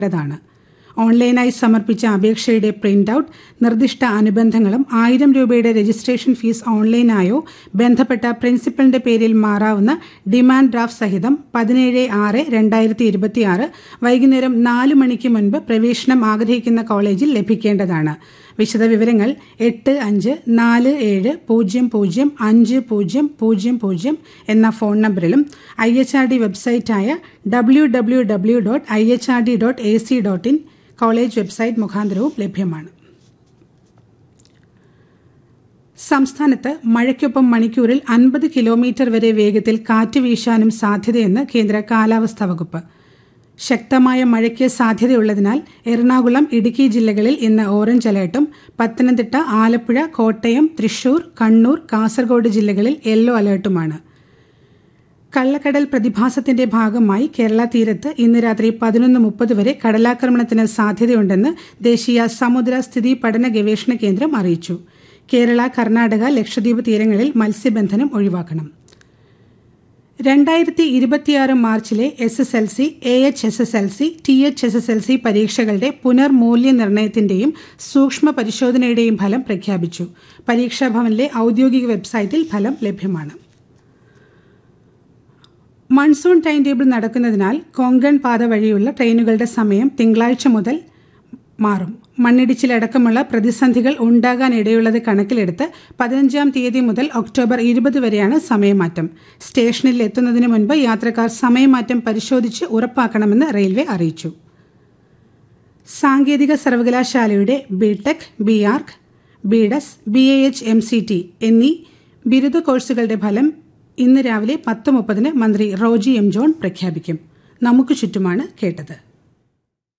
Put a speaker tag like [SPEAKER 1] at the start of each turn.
[SPEAKER 1] താണ് ഓൺലൈനായി സമർപ്പിച്ച അപേക്ഷയുടെ പ്രിന്റ് ഔട്ട് നിർദ്ദിഷ്ട അനുബന്ധങ്ങളും ആയിരം രൂപയുടെ രജിസ്ട്രേഷൻ ഫീസ് ഓൺലൈനായോ ബന്ധപ്പെട്ട പ്രിൻസിപ്പലിന്റെ പേരിൽ മാറാവുന്ന ഡിമാൻഡ് ഡ്രാഫ്റ്റ് സഹിതം പതിനേഴ് ആറ് രണ്ടായിരത്തി ഇരുപത്തിയാറ് വൈകുന്നേരം നാല് മണിക്ക് മുൻപ് പ്രവേശനം ആഗ്രഹിക്കുന്ന കോളേജിൽ ലഭിക്കേണ്ടതാണ് വിശദവിവരങ്ങൾ എട്ട് അഞ്ച് നാല് ഏഴ് പൂജ്യം പൂജ്യം അഞ്ച് പൂജ്യം പൂജ്യം പൂജ്യം എന്ന ഫോൺ നമ്പറിലും ഐ എച്ച് ആർ ഡി വെബ്സൈറ്റായ W W W dot I H R D dot A C dot in college website മുഖാന്തരവും ലഭ്യമാണ് സംസ്ഥാനത്ത് മഴയ്ക്കൊപ്പം മണിക്കൂറിൽ അൻപത് കിലോമീറ്റർ വരെ വേഗത്തിൽ കാറ്റ് വീശാനും സാധ്യതയെന്ന് കേന്ദ്ര കാലാവസ്ഥാ വകുപ്പ് ശക്തമായ മഴയ്ക്ക് സാധ്യതയുള്ളതിനാൽ എറണാകുളം ഇടുക്കി ജില്ലകളിൽ ഇന്ന് ഓറഞ്ച് അലേർട്ടും പത്തനംതിട്ട ആലപ്പുഴ കോട്ടയം തൃശൂർ കണ്ണൂർ കാസർഗോഡ് ജില്ലകളിൽ യെല്ലോ അലേർട്ടുമാണ് കള്ളക്കടൽ പ്രതിഭാസത്തിന്റെ ഭാഗമായി കേരള തീരത്ത് ഇന്ന് രാത്രി പതിനൊന്ന് മുപ്പത് വരെ കടലാക്രമണത്തിന് സാധ്യതയുണ്ടെന്ന് ദേശീയ സമുദ്ര സ്ഥിതി പഠന ഗവേഷണ കേന്ദ്രം അറിയിച്ചു കേരള കർണാടക ലക്ഷദ്വീപ് തീരങ്ങളിൽ മത്സ്യബന്ധനം ഒഴിവാക്കണം രണ്ടായിരത്തി ഇരുപത്തിയാറ് മാർച്ചിലെ S S L C A H S S L C T H S S L C പരീക്ഷകളുടെ പുനർമൂല്യനിർണ്ണയത്തിന്റെയും സൂക്ഷ്മ പരിശോധനയുടെയും ഫലം പ്രഖ്യാപിച്ചു പരീക്ഷാഭവനിലെ ഔദ്യോഗിക വെബ്സൈറ്റിൽ ഫലം ലഭ്യമാണ് മൺസൂൺ ടൈം ടേബിൾ നടക്കുന്നതിനാൽ കൊങ്കൺ പാത വഴിയുള്ള ട്രെയിനുകളുടെ സമയം തിങ്കളാഴ്ച മുതൽ മാറും മണ്ണിടിച്ചിലടക്കമുള്ള പ്രതിസന്ധികൾ ഉണ്ടാകാനിടയുള്ളത് കണക്കിലെടുത്ത് പതിനഞ്ചാം തീയതി മുതൽ ഒക്ടോബർ ഇരുപത് വരെയാണ് സമയമാറ്റം സ്റ്റേഷനിൽ എത്തുന്നതിന് മുൻപ് യാത്രക്കാർ സമയമാറ്റം പരിശോധിച്ച് ഉറപ്പാക്കണമെന്ന് റെയിൽവേ അറിയിച്ചു സാങ്കേതിക സർവകലാശാലയുടെ BTech B arch BDes B A H M C T എന്നീ ബിരുദ കോഴ്സുകളുടെ ഫലം ഇന്ന് രാവിലെ പത്ത് മുപ്പതിന് മന്ത്രി റോജി എം ജോൺ പ്രഖ്യാപിക്കും നമുക്ക് ചുറ്റുമാണ് കേട്ടത്